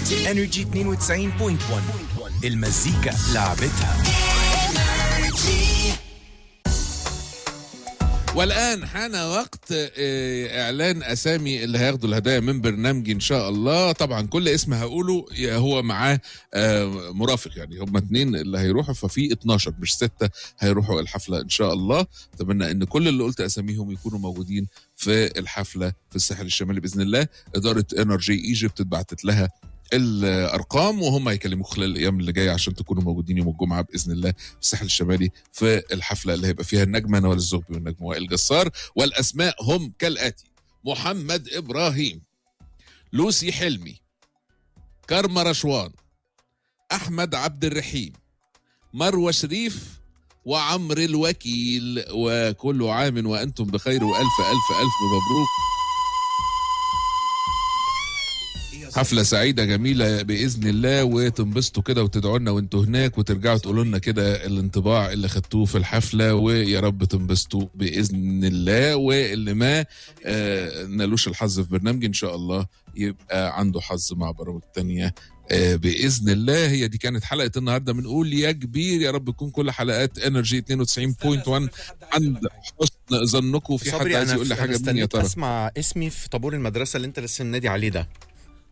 انرجي 92.1 المزيكا لعبتها والآن حان وقت آه، إعلان أسامي اللي هياخدوا الهدايا من برنامجي إن شاء الله طبعا كل اسم هقوله هو معاه آه، مرافق يعني هم اتنين اللي هيروحوا ففي 12 مش ستة هيروحوا الحفلة إن شاء الله أتمنى إن كل اللي قلت أساميهم يكونوا موجودين في الحفلة في الساحل الشمالي بإذن الله إدارة انرجي ايجيبت اتبعتت لها الارقام وهم هيكلموك خلال الايام اللي جايه عشان تكونوا موجودين يوم الجمعه باذن الله في الساحل الشمالي في الحفله اللي هيبقى فيها النجمه نوال الزغبي والنجم وائل جسار والاسماء هم كالاتي محمد ابراهيم لوسي حلمي كارما رشوان احمد عبد الرحيم مروه شريف وعمرو الوكيل وكل عام وانتم بخير والف الف الف مبروك حفلة سعيدة جميلة بإذن الله وتنبسطوا كده وتدعوا لنا وانتوا هناك وترجعوا تقولوا لنا كده الانطباع اللي خدتوه في الحفلة ويا رب تنبسطوا بإذن الله واللي ما آه نالوش الحظ في برنامجي إن شاء الله يبقى عنده حظ مع برامج تانية آه باذن الله هي دي كانت حلقه النهارده بنقول يا كبير يا رب تكون كل حلقات انرجي 92.1 عند حسن ظنكم في حد صبري عايز انا يقول لي أنا حاجه مين يا استنيت ترى اسمع اسمي في طابور المدرسه اللي انت لسه منادي عليه ده